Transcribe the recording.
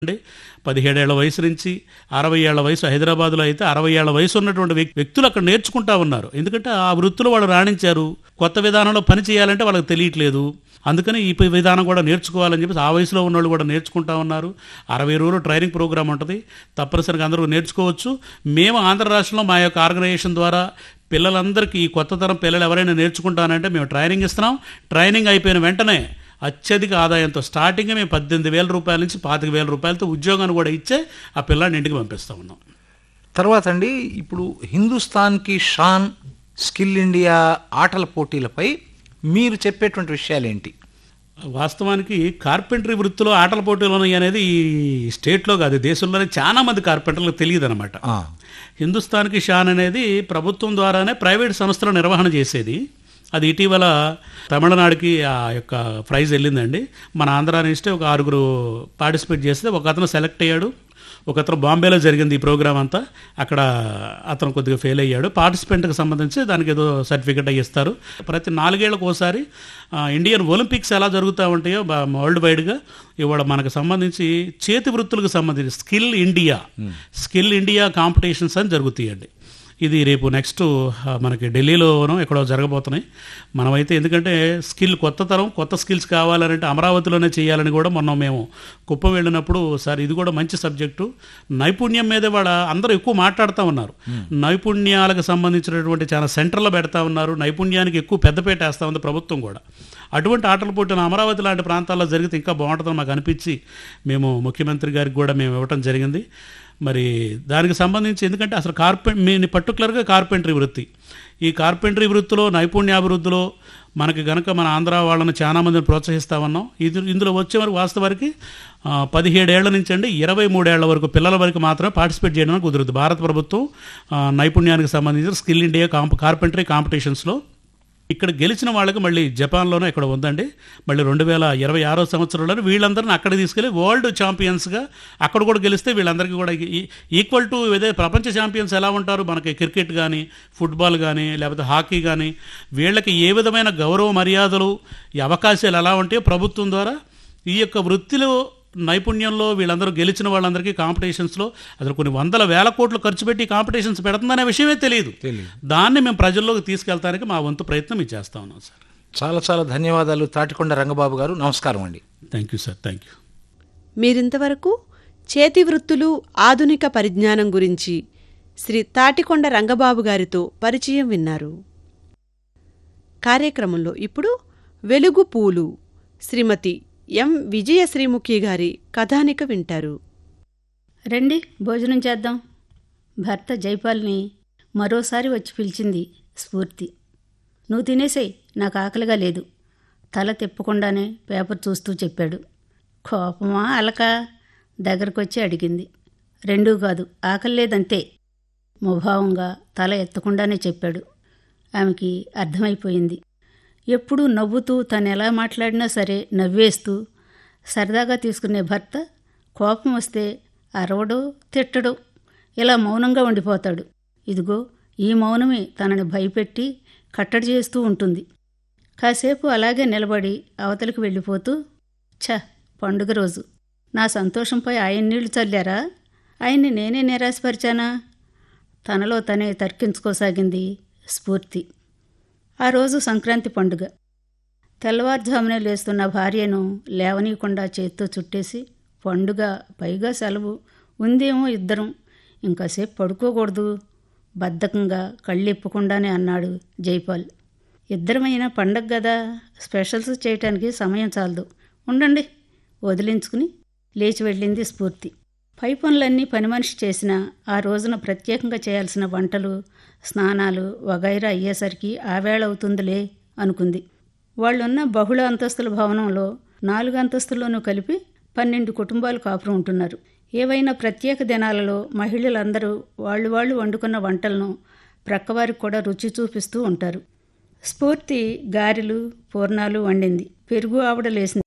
అండి పదిహేడేళ్ల వయసు నుంచి అరవై ఏళ్ల వయసు హైదరాబాద్లో అయితే అరవై ఏళ్ల వయసు ఉన్నటువంటి వ్యక్- వ్యక్తులు అక్కడ నేర్చుకుంటా ఉన్నారు ఎందుకంటే ఆ వృత్తిలో వాళ్ళు రాణించారు కొత్త విధానంలో పని చేయాలంటే వాళ్ళకి తెలియట్లేదు అందుకని ఈ ప- విధానం కూడా నేర్చుకోవాలని చెప్పేసి ఆ వయసులో ఉన్న వాళ్ళు కూడా నేర్చుకుంటా ఉన్నారు అరవై రోజులు ట్రైనింగ్ ప్రోగ్రామ్ ఉంటుంది తప్పనిసరిగా అందరూ నేర్చుకోవచ్చు మేము ఆంధ్ర రాష్ట్రంలో మా యొక్క ఆర్గనైజేషన్ ద్వారా పిల్లలందరికీ ఈ కొత్త తరం పిల్లలు ఎవరైనా నేర్చుకుంటానంటే మేము ట్రైనింగ్ ఇస్తున్నాం ట్రైనింగ్ అయిపోయిన వెంటనే అత్యధిక ఆదాయంతో స్టార్టింగ్ మేము పద్దెనిమిది వేల రూపాయల నుంచి పాతిక వేల రూపాయలతో ఉద్యోగాన్ని కూడా ఇచ్చే ఆ పిల్లాడిని ఇంటికి పంపిస్తా ఉన్నాం తర్వాత అండి ఇప్పుడు హిందుస్థాన్కి షాన్ స్కిల్ ఇండియా ఆటల పోటీలపై మీరు చెప్పేటువంటి విషయాలు ఏంటి వాస్తవానికి కార్పెంటరీ వృత్తిలో ఆటల పోటీలు ఉన్నాయి అనేది ఈ స్టేట్లో కాదు దేశంలోనే చాలా మంది కార్పెంటర్లకు తెలియదు అనమాట ఆ, హిందుస్థాన్కి షాన్ అనేది ప్రభుత్వం ద్వారానే ప్రైవేట్ సంస్థల నిర్వహణ చేసేది అది ఇటీవల తమిళనాడుకి ఆ యొక్క ప్రైజ్ వెళ్ళిందండి మన ఆంధ్ర నుంచి ఒక ఆరుగురు పార్టిసిపేట్ చేస్తే ఒక అతను సెలెక్ట్ అయ్యాడు ఒక అతను బాంబేలో జరిగింది ఈ ప్రోగ్రామ్ అంతా అక్కడ అతను కొద్దిగా ఫెయిల్ అయ్యాడు పార్టిసిపెంట్కి సంబంధించి దానికి ఏదో సర్టిఫికెట్ అయ్యి ఇస్తారు ప్రతి నాలుగేళ్లకు ఒకసారి ఆ, ఇండియన్ ఒలింపిక్స్ ఎలా జరుగుతూ ఉంటాయో బా- వరల్డ్ వైడ్గా ఇవాళ మనకు సంబంధించి చేతి వృత్తులకు సంబంధించి skill India skill India competitions అని జరుగుతాయండి ఇది రేపు నెక్స్ట్ ఆ, మనకి ఢిల్లీలోనో ఎక్కడో జరగబోతున్నాయి మనమైతే ఎందుకంటే స్కిల్ కొత్త తరం కొత్త స్కిల్స్ కావాలంటే అమరావతిలోనే చేయాలని కూడా మొన్న మేము కుప్పం వెళ్ళినప్పుడు సార్ ఇది కూడా మంచి సబ్జెక్టు నైపుణ్యం మీద వాళ్ళ అందరూ ఎక్కువ మాట్లాడుతూ ఉన్నారు నైపుణ్యాలకు సంబంధించినటువంటి చాలా సెంటర్లో పెడతా ఉన్నారు నైపుణ్యానికి ఎక్కువ పెద్దపేట వేస్తూ ఉంది ప్రభుత్వం కూడా అటువంటి ఆటల పోటీలు అమరావతి లాంటి ప్రాంతాల్లో జరిగితే ఇంకా బాగుంటుందని మాకు అనిపించి మేము ముఖ్యమంత్రి గారికి కూడా మేము ఇవ్వటం జరిగింది మరి దానికి సంబంధించి ఎందుకంటే అసలు కార్పెంట్ మీ పర్టికులర్గా కార్పెంటరీ వృత్తి ఈ కార్పెంటరీ వృత్తిలో నైపుణ్యాభివృద్ధిలో మనకి గనక మన ఆంధ్ర వాళ్ళని చాలా మందిని ప్రోత్సహిస్తా ఉన్నాం ఇది ఇందులో వచ్చే వరకు వాస్తవానికి ఆ, పదిహేడేళ్ల నుంచి అండి ఇరవై మూడేళ్ల వరకు పిల్లల వరకు మాత్రమే పార్టిసిపేట్ చేయడానికి కుదురుతుంది భారత ప్రభుత్వం ఆ, నైపుణ్యానికి సంబంధించిన స్కిల్ ఇండియా కాంప కార్పెంటరీ కాంపిటీషన్స్లో ఇక్కడ గెలిచిన వాళ్ళకి మళ్ళీ జపాన్లోనే ఇక్కడ ఉందండి మళ్ళీ రెండు వేల ఇరవై ఆరో సంవత్సరంలో వీళ్ళందరిని అక్కడ తీసుకెళ్ళి వరల్డ్ ఛాంపియన్స్గా అక్కడ కూడా గెలిస్తే వీళ్ళందరికీ కూడా ఈ- ఈక్వల్ టు ఇదే ప్రపంచ ఛాంపియన్స్ ఎలా ఉంటారు మనకి క్రికెట్ కానీ ఫుట్బాల్ కానీ లేకపోతే హాకీ కానీ వీళ్ళకి ఏ విధమైన గౌరవ మర్యాదలు ఈ అవకాశాలు ఎలా ఉంటాయో ప్రభుత్వం ద్వారా ఈ యొక్క వృత్తిలో నైపుణ్యంలో వీళ్ళందరూ గెలిచిన వాళ్ళందరికీ కాంపిటీషన్స్లో అసలు కొన్ని వందల వేల కోట్లు ఖర్చు పెట్టి కాంపిటీషన్స్ పెడుతుందనే విషయమే తెలియదు తెలియదు దాన్ని మేము ప్రజల్లోకి తీసుకెళ్తానికి మా వంతు ప్రయత్నం మేము చేస్తా ఉన్నాం సార్ చాలా చాలా ధన్యవాదాలు తాటికొండ రంగబాబు గారు నమస్కారం అండి thank you sir thank you మీరింతవరకు చేతి వృత్తులు ఆధునిక పరిజ్ఞానం గురించి శ్రీ తాటికొండ రంగబాబు గారితో పరిచయం విన్నారు కార్యక్రమంలో ఇప్పుడు వెలుగు పూలు శ్రీమతి ఎం విజయశ్రీముఖి గారి కథానిక వింటారు రండి భోజనం చేద్దాం భర్త జైపాల్ని మరోసారి వచ్చి పిలిచింది స్ఫూర్తి నువ్వు తినేసేయ్ నాకు ఆకలిగా లేదు తల తిప్పకుండానే పేపర్ చూస్తూ చెప్పాడు కోపమా అలక దగ్గరకొచ్చి అడిగింది రెండూ కాదు ఆకలి లేదంతే ముభావంగా తల ఎత్తకుండానే చెప్పాడు ఆమెకి అర్థమైపోయింది ఎప్పుడూ నవ్వుతూ తను ఎలా మాట్లాడినా సరే నవ్వేస్తూ సరదాగా తీసుకునే భర్త కోపం వస్తే అరవడో తిట్టడో ఇలా మౌనంగా ఉండిపోతాడు ఇదిగో ఈ మౌనమే తనని భయపెట్టి కట్టడి చేస్తూ ఉంటుంది కాసేపు అలాగే నిలబడి అవతలికి వెళ్ళిపోతూ ఛ పండుగ రోజు నా సంతోషంపై ఆయన నీళ్లు చల్లారా ఆయన్ని నేనే నిరాశపరిచానా తనలో తనే తర్కించుకోసాగింది స్ఫూర్తి ఆ రోజు సంక్రాంతి పండుగ తెల్లవారుజామునే లేస్తున్న భార్యను లేవనీయకుండా చేత్తో చుట్టేసి పండుగ పైగా సెలవు ఉందేమో ఇద్దరం ఇంకాసేపు పడుకోకూడదు బద్ధకంగా కళ్ళిప్పకుండానే అన్నాడు జైపాల్ ఇద్దరమైనా పండగ కదా స్పెషల్స్ చేయటానికి సమయం చాలదు ఉండండి వదిలించుకుని లేచి వెళ్ళింది స్ఫూర్తి పై పనులన్నీ పని మనిషి చేసిన ఆ రోజున ప్రత్యేకంగా చేయాల్సిన వంటలు స్నానాలు వగైరా అయ్యేసరికి ఆవేళ అవుతుందిలే అనుకుంది వాళ్ళున్న బహుళ అంతస్తుల భవనంలో నాలుగు అంతస్తుల్లోనూ కలిపి పన్నెండు కుటుంబాలు కాపురం ఉంటున్నారు ఏవైనా ప్రత్యేక దినాలలో మహిళలందరూ వాళ్ళు వాళ్ళు వండుకున్న వంటలను ప్రక్కవారికి కూడా రుచి చూపిస్తూ ఉంటారు స్ఫూర్తి గారెలు పూర్ణాలు వండింది పెరుగు ఆవిడ లేసింది